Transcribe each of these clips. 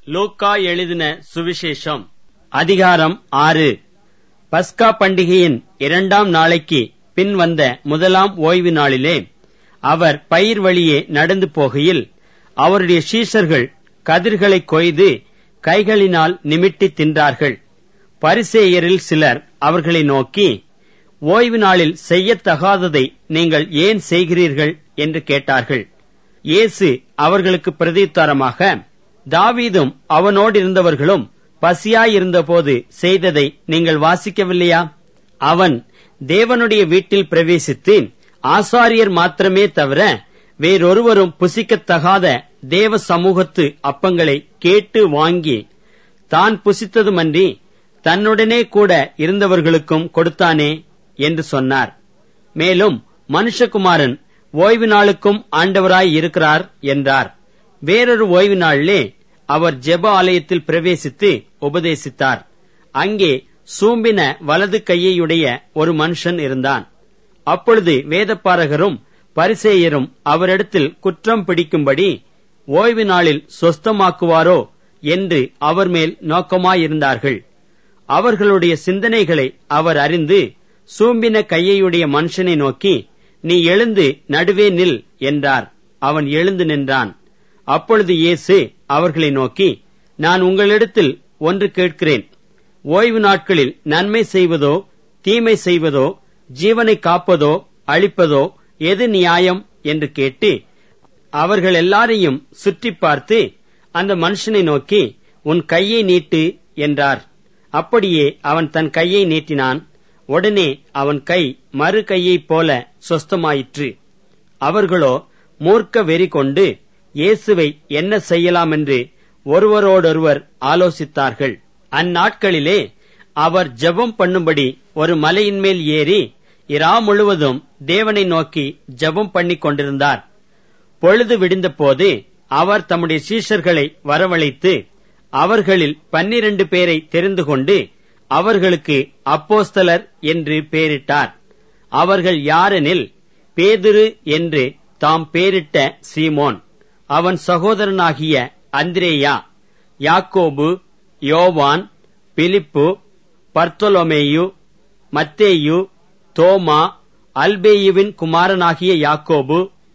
லூக்கா எழுதின சுவிசேஷம் அதிகாரம் ஆறு பஸ்கா பண்டிகையின் இரண்டாம் நாளைக்கு பின் வந்த முதலாம் ஓய்வு நாளிலே அவர் பயிர் வழியே நடந்து போகையில் அவருடைய சீஷர்கள் கதிர்களை கொய்து கைகளினால் நிமிட்டி தின்றார்கள் பரிசேயரில் சிலர் அவர்களை நோக்கி ஓய்வு நாளில் செய்யத்தகாததை நீங்கள் ஏன் செய்கிறீர்கள் என்று கேட்டார்கள் இயேசு அவர்களுக்கு பிரதியுத்தரமாக தாவீதும் அவனோடிருந்தவர்களும் பசியாயிருந்தபோது செய்ததை நீங்கள் வாசிக்கவில்லையா அவன் தேவனுடைய வீட்டில் பிரவேசித்து ஆசாரியர் மாத்திரமே தவிர வேறொருவரும் புசிக்கத்தகாத தேவ சமூகத்து அப்பங்களை கேட்டு வாங்கி தான் புசித்ததுமன்றி தன்னுடனே கூட இருந்தவர்களுக்கும் கொடுத்தானே என்று சொன்னார் மேலும் மனுஷகுமாரன் ஓய்வு நாளுக்கும் ஆண்டவராய் இருக்கிறார் என்றார் வேறொரு ஓய்வு நாளிலே அவர் ஜெப ஆலயத்தில் பிரவேசித்து உபதேசித்தார் அங்கே சூம்பின வலது கையையுடைய ஒரு மனுஷன் இருந்தான் அப்பொழுது வேதப்பாரகரும் பரிசேயரும் அவரிடத்தில் குற்றம் பிடிக்கும்படி ஓய்வு நாளில் சொஸ்தமாக்குவாரோ என்று அவர் மேல் நோக்கமாயிருந்தார்கள் அவர்களுடைய சிந்தனைகளை அவர் அறிந்து சூம்பின கையையுடைய மனுஷனை நோக்கி நீ எழுந்து நடுவே நில் என்றார் அவன் எழுந்து நின்றான் அப்பொழுது இயேசு அவர்களை நோக்கி நான் உங்களிடத்தில் ஒன்று கேட்கிறேன் ஓய்வு நாட்களில் நன்மை செய்வதோ தீமை செய்வதோ ஜீவனை காப்பதோ அழிப்பதோ எது நியாயம் என்று கேட்டு அவர்கள் எல்லாரையும் சுற்றி பார்த்து அந்த மனுஷனை நோக்கி உன் கையை நீட்டு என்றார் அப்படியே அவன் தன் கையை நீட்டினான் உடனே அவன் கை மறு கையைப் போல சொஸ்தமாயிற்று அவர்களோ மூர்க்க வெறி கொண்டு இயேசுவை என்ன செய்யலாம் என்று ஒருவரோடொருவர் ஆலோசித்தார்கள் அந்நாட்களிலே அவர் ஜெபம் பண்ணும்படி ஒரு மலையின் மேல் ஏறி இரா முழுவதும் தேவனை நோக்கி ஜெபம் பண்ணிக் கொண்டிருந்தார் பொழுது விடிந்தபோது அவர் தம்முடைய சீஷர்களை வரவழைத்து அவர்களில் பன்னிரண்டு பேரை தெரிந்து கொண்டு அவர்களுக்கு அப்போஸ்தலர் என்று பெயரிட்டார் அவர்கள் யாரெனில் பேதுரு என்று தாம் பேரிட்ட சீமோன் அவன் சகோதரனாகிய அந்திரேயா யாக்கோபு யோவான் பிலிப்பு பர்த்தொலோமேயு மத்தேயு தோமா அல்பேயுவின் குமாரனாகிய யாக்கோபு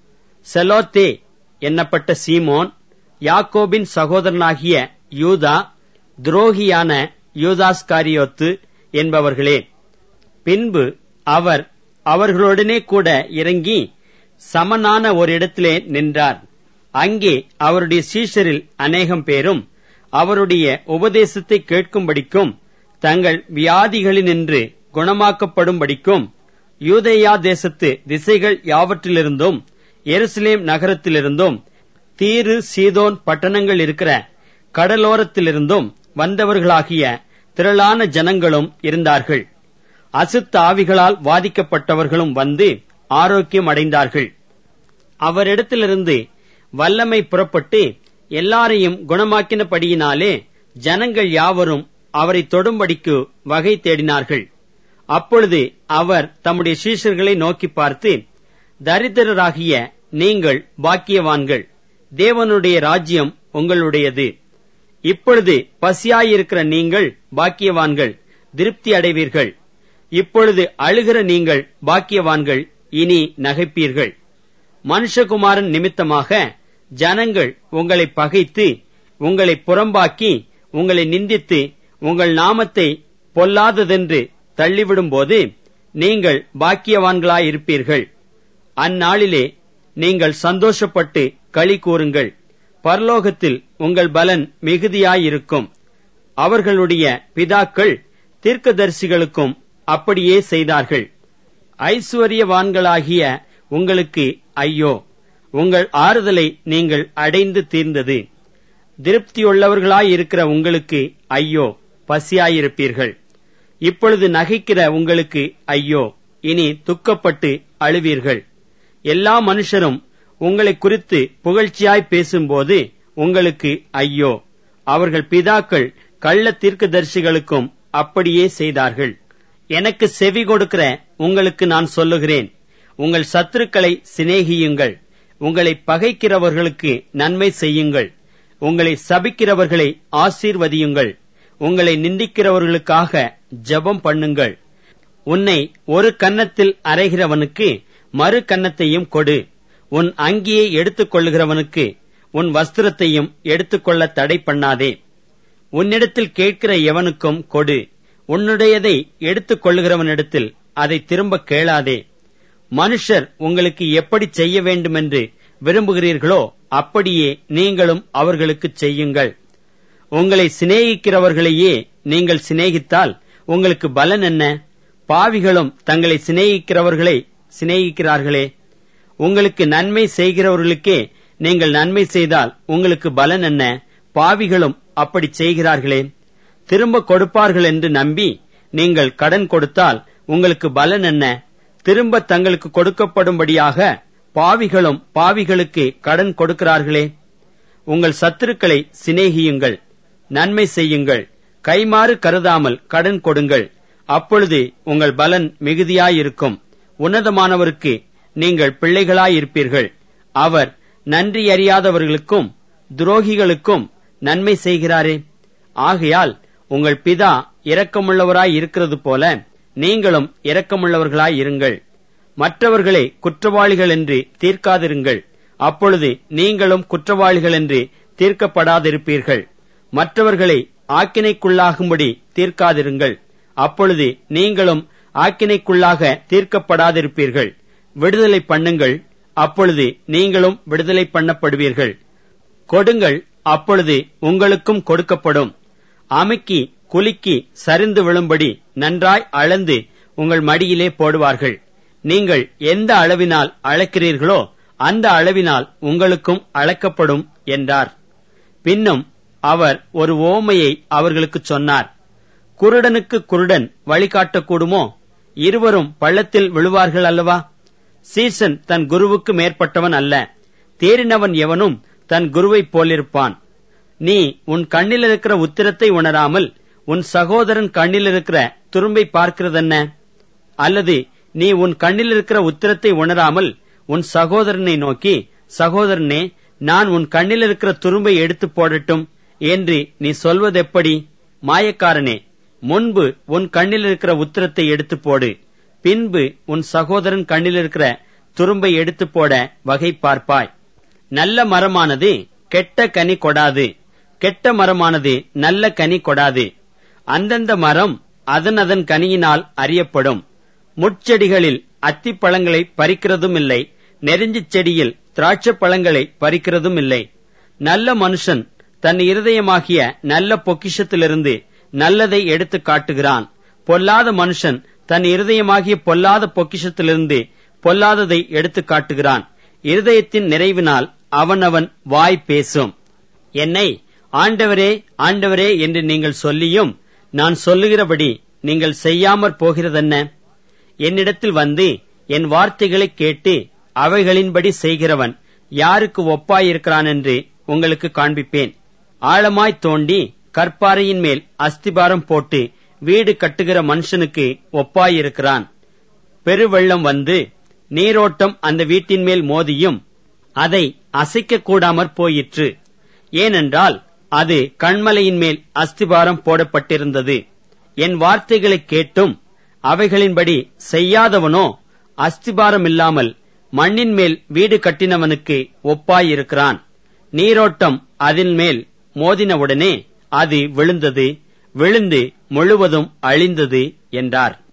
செலோத்தே என்னப்பட்ட சீமோன் யாக்கோபின் சகோதரனாகிய யூதா துரோகியான யூதாஸ்காரியோத்து என்பவர்களே பின்பு அவர் அவர்களுடனே கூட இறங்கி சமனான ஒரு இடத்திலே நின்றார் அங்கே அவருடைய சீஷரில் அநேகம் பேரும் அவருடைய உபதேசத்தை கேட்கும்படிக்கும் தங்கள் வியாதிகளினின்று குணமாக்கப்படும்படிக்கும் யூதேயா தேசத்து திசைகள் யாவற்றிலிருந்தும் எருசலேம் நகரத்திலிருந்தும் தீரு சீதோன் பட்டணங்கள் இருக்கிற கடலோரத்திலிருந்தும் வந்தவர்களாகிய திரளான ஜனங்களும் இருந்தார்கள் அசுத்த ஆவிகளால் வாதிக்கப்பட்டவர்களும் வந்து ஆரோக்கியம் அடைந்தார்கள் அவரிடத்திலிருந்து வல்லமை புறப்பட்டு எல்லாரையும் குணமாக்கினபடியினாலே ஜனங்கள் யாவரும் அவரை தொடும்படிக்கு வகை தேடினார்கள் அப்பொழுது அவர் தம்முடைய சீஷர்களை நோக்கி பார்த்து தரித்திரராகிய நீங்கள் பாக்கியவான்கள் தேவனுடைய ராஜ்யம் உங்களுடையது இப்பொழுது பசியாயிருக்கிற நீங்கள் பாக்கியவான்கள் திருப்தி அடைவீர்கள் இப்பொழுது அழுகிற நீங்கள் பாக்கியவான்கள் இனி நகைப்பீர்கள் மனுஷகுமாரன் நிமித்தமாக ஜனங்கள் உங்களை பகைத்து உங்களை புறம்பாக்கி உங்களை நிந்தித்து உங்கள் நாமத்தை பொல்லாததென்று தள்ளிவிடும்போது நீங்கள் பாக்கியவான்களாயிருப்பீர்கள் அந்நாளிலே நீங்கள் சந்தோஷப்பட்டு களி கூறுங்கள் பரலோகத்தில் உங்கள் பலன் மிகுதியாயிருக்கும் அவர்களுடைய பிதாக்கள் தீர்க்கதரிசிகளுக்கும் அப்படியே செய்தார்கள் ஐஸ்வர்யவான்களாகிய உங்களுக்கு ஐயோ உங்கள் ஆறுதலை நீங்கள் அடைந்து தீர்ந்தது திருப்தியுள்ளவர்களாயிருக்கிற உங்களுக்கு ஐயோ பசியாயிருப்பீர்கள் இப்பொழுது நகைக்கிற உங்களுக்கு ஐயோ இனி துக்கப்பட்டு அழுவீர்கள் எல்லா மனுஷரும் உங்களை குறித்து புகழ்ச்சியாய் பேசும்போது உங்களுக்கு ஐயோ அவர்கள் பிதாக்கள் கள்ள தீர்க்கதரிசிகளுக்கும் அப்படியே செய்தார்கள் எனக்கு செவி கொடுக்கிற உங்களுக்கு நான் சொல்லுகிறேன் உங்கள் சத்துருக்களை சிநேகியுங்கள் உங்களை பகைக்கிறவர்களுக்கு நன்மை செய்யுங்கள் உங்களை சபிக்கிறவர்களை ஆசீர்வதியுங்கள் உங்களை நிந்திக்கிறவர்களுக்காக ஜெபம் பண்ணுங்கள் உன்னை ஒரு கன்னத்தில் அறைகிறவனுக்கு மறு கன்னத்தையும் கொடு உன் அங்கியை எடுத்துக் கொள்ளுகிறவனுக்கு உன் வஸ்திரத்தையும் எடுத்துக்கொள்ள தடை பண்ணாதே உன்னிடத்தில் கேட்கிற எவனுக்கும் கொடு உன்னுடையதை எடுத்துக் கொள்ளுகிறவனிடத்தில் அதை திரும்ப கேளாதே மனுஷர் உங்களுக்கு எப்படி செய்ய வேண்டுமென்று விரும்புகிறீர்களோ அப்படியே நீங்களும் அவர்களுக்கு செய்யுங்கள் உங்களை சிநேகிக்கிறவர்களையே நீங்கள் சிநேகித்தால் உங்களுக்கு பலன் என்ன பாவிகளும் தங்களை சிநேகிக்கிறவர்களை சிநேகிக்கிறார்களே உங்களுக்கு நன்மை செய்கிறவர்களுக்கே நீங்கள் நன்மை செய்தால் உங்களுக்கு பலன் என்ன பாவிகளும் அப்படி செய்கிறார்களே திரும்ப கொடுப்பார்கள் என்று நம்பி நீங்கள் கடன் கொடுத்தால் உங்களுக்கு பலன் என்ன திரும்ப தங்களுக்கு கொடுக்கப்படும்படியாக பாவிகளும் பாவிகளுக்கு கடன் கொடுக்கிறார்களே உங்கள் சத்துருக்களை சிநேகியுங்கள் நன்மை செய்யுங்கள் கைமாறு கருதாமல் கடன் கொடுங்கள் அப்பொழுது உங்கள் பலன் மிகுதியாயிருக்கும் உன்னதமானவருக்கு நீங்கள் பிள்ளைகளாயிருப்பீர்கள் அவர் நன்றி அறியாதவர்களுக்கும் துரோகிகளுக்கும் நன்மை செய்கிறாரே ஆகையால் உங்கள் பிதா இரக்கமுள்ளவராய் இருக்கிறது போல நீங்களும் இரக்கமுள்ளவர்களாய் இருங்கள் மற்றவர்களை குற்றவாளிகள் என்று தீர்க்காதிருங்கள் அப்பொழுது நீங்களும் குற்றவாளிகள் என்று தீர்க்கப்படாதிருப்பீர்கள் மற்றவர்களை ஆக்கினைக்குள்ளாகும்படி தீர்க்காதிருங்கள் அப்பொழுது நீங்களும் ஆக்கினைக்குள்ளாக தீர்க்கப்படாதிருப்பீர்கள் விடுதலை பண்ணுங்கள் அப்பொழுது நீங்களும் விடுதலை பண்ணப்படுவீர்கள் கொடுங்கள் அப்பொழுது உங்களுக்கும் கொடுக்கப்படும் அமுக்கி குலுக்கி சரிந்து விழும்படி நன்றாய் அளந்து உங்கள் மடியிலே போடுவார்கள் நீங்கள் எந்த அளவினால் அளக்கிறீர்களோ அந்த அளவினால் உங்களுக்கும் அளக்கப்படும் என்றார் பின்னும் அவர் ஒரு ஓமையை அவர்களுக்குச் சொன்னார் குருடனுக்கு குருடன் வழிகாட்டக்கூடுமோ இருவரும் பள்ளத்தில் விழுவார்கள் அல்லவா சீசன் தன் குருவுக்கு மேற்பட்டவன் அல்ல தேறினவன் எவனும் தன் குருவைப் போலிருப்பான் நீ உன் கண்ணில் இருக்கிற உத்திரத்தை உணராமல் உன் சகோதரன் கண்ணில் இருக்கிற துரும்பை பார்க்கிறதென்ன அல்லது நீ உன் கண்ணில் இருக்கிற உத்திரத்தை உணராமல் உன் சகோதரனை நோக்கி சகோதரனே நான் உன் கண்ணில் இருக்கிற துரும்பை எடுத்து போடட்டும் என்று நீ சொல்வதெப்படி மாயக்காரனே முன்பு உன் கண்ணில் இருக்கிற உத்திரத்தை எடுத்து போடு பின்பு உன் சகோதரன் கண்ணில் இருக்கிற துரும்பை எடுத்து போட வகை பார்ப்பாய் நல்ல மரமானது கெட்ட கனி கொடாது கெட்ட மரமானது நல்ல கனி கொடாது அந்தந்த மரம் அதன் அதன் கனியினால் அறியப்படும் முட்செடிகளில் அத்திப்பழங்களை பறிக்கிறதும் இல்லை நெருஞ்சிச் செடியில் திராட்சைப் பழங்களை பறிக்கிறதும் இல்லை நல்ல மனுஷன் தன் இருதயமாகிய நல்ல பொக்கிஷத்திலிருந்து நல்லதை எடுத்து காட்டுகிறான் பொல்லாத மனுஷன் தன் இருதயமாகிய பொல்லாத பொக்கிஷத்திலிருந்து பொல்லாததை எடுத்து காட்டுகிறான் இருதயத்தின் நிறைவினால் அவனவன் வாய் பேசும் என்னை ஆண்டவரே ஆண்டவரே என்று நீங்கள் சொல்லியும் நான் சொல்லுகிறபடி நீங்கள் செய்யாமற் போகிறதென்ன என்னிடத்தில் வந்து என் வார்த்தைகளைக் கேட்டு அவைகளின்படி செய்கிறவன் யாருக்கு ஒப்பாயிருக்கிறான் என்று உங்களுக்கு காண்பிப்பேன் ஆழமாய் தோண்டி கற்பாறையின் மேல் அஸ்திபாரம் போட்டு வீடு கட்டுகிற மனுஷனுக்கு ஒப்பாயிருக்கிறான் பெருவெள்ளம் வந்து நீரோட்டம் அந்த வீட்டின் மேல் மோதியும் அதை அசைக்க கூடாமற் போயிற்று ஏனென்றால் அது கண்மலையின் மேல் அஸ்திபாரம் போடப்பட்டிருந்தது என் வார்த்தைகளைக் கேட்டும் அவைகளின்படி செய்யாதவனோ அஸ்திபாரம் இல்லாமல் மண்ணின் மேல் வீடு கட்டினவனுக்கு ஒப்பாயிருக்கிறான் நீரோட்டம் அதன் மேல் மோதினவுடனே அது விழுந்தது விழுந்து முழுவதும் அழிந்தது என்றார்